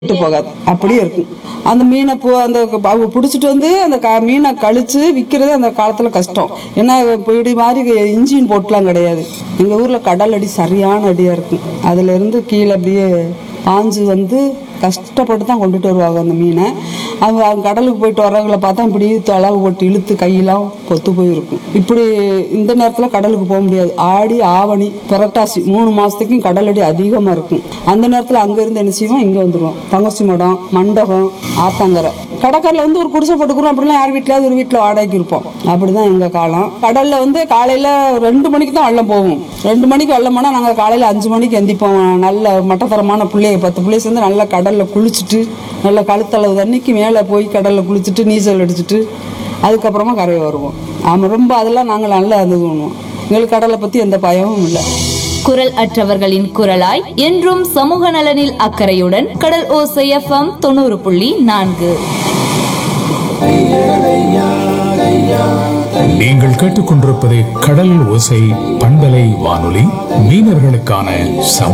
விட்டு போகாது அப்படியே இருக்கும் அந்த மீனை போ அந்த அவங்க பிடிச்சிட்டு வந்து அந்த க- மீனை கழிச்சு விற்கிறது அந்த காலத்துல கஷ்டம் ஏன்னா இப்போ இப்படி மாதிரி இன்ஜின் போட்டுலாம் கிடையாது எங்க ஊர்ல கடல் அடி சரியான அடியா இருக்கும் அதுல இருந்து கீழே அப்படியே பாஞ்சு வந்து கஷ்டப்பட்டு தான் கொண்டுட்டு வருவாங்க அந்த மீனை அவங்க அவங்க கடலுக்கு போயிட்டு வர்றவங்கள பார்த்தா இப்படி தொலைவு போட்டு இழுத்து கையெல்லாம் பொத்து போயிருக்கும் இப்படி இந்த நேரத்தில் கடலுக்கு போக முடியாது ஆடி ஆவணி புரட்டாசி மூணு மாசத்துக்கும் கடல் அடி அதிகமாக இருக்கும் அந்த நேரத்தில் அங்கேருந்து என்ன செய்வோம் இங்கே வந்துடுவோம் தங்கச்சி மடம் மண்டபம் ஆத்தங்கரை கடற்கரையில் வந்து ஒரு குடிசை போட்டுக்கிறோம் அப்படிலாம் யார் வீட்டிலாவது ஒரு வீட்டில் வாடகைக்கு இருப்போம் அப்படிதான் எங்கள் காலம் கடலில் வந்து காலையில் ரெண்டு மணிக்கு தான் வெள்ளம் போகும் ரெண்டு மணிக்கு வெள்ளம் போனால் நாங்கள் காலையில் அஞ்சு மணிக்கு எந்திப்போம் நல்ல மட்டத்தரமான பிள்ளைய பத்து பிள்ளைய சேர்ந்து நல்லா கடலில் குளிச்சுட்டு நல்லா கழுத்தளவு தண்ணிக்கு மேலே போய் கடலில் குளிச்சுட்டு நீச்சல் அடிச்சுட்டு அதுக்கப்புறமா கரையை வருவோம் ஆமாம் ரொம்ப அதெல்லாம் நாங்கள் நல்லா இது பண்ணுவோம் எங்களுக்கு கடலை பற்றி எந்த பயமும் இல்லை குரல் அற்றவர்களின் குரலாய் என்றும் சமூக நலனில் அக்கறையுடன் கடல் ஓசை எஃப்எம் தொண்ணூறு புள்ளி நான்கு நீங்கள் கேட்டுக்கொண்டிருப்பது கடல் ஓசை பண்பலை வானொலி மீனவர்களுக்கான சம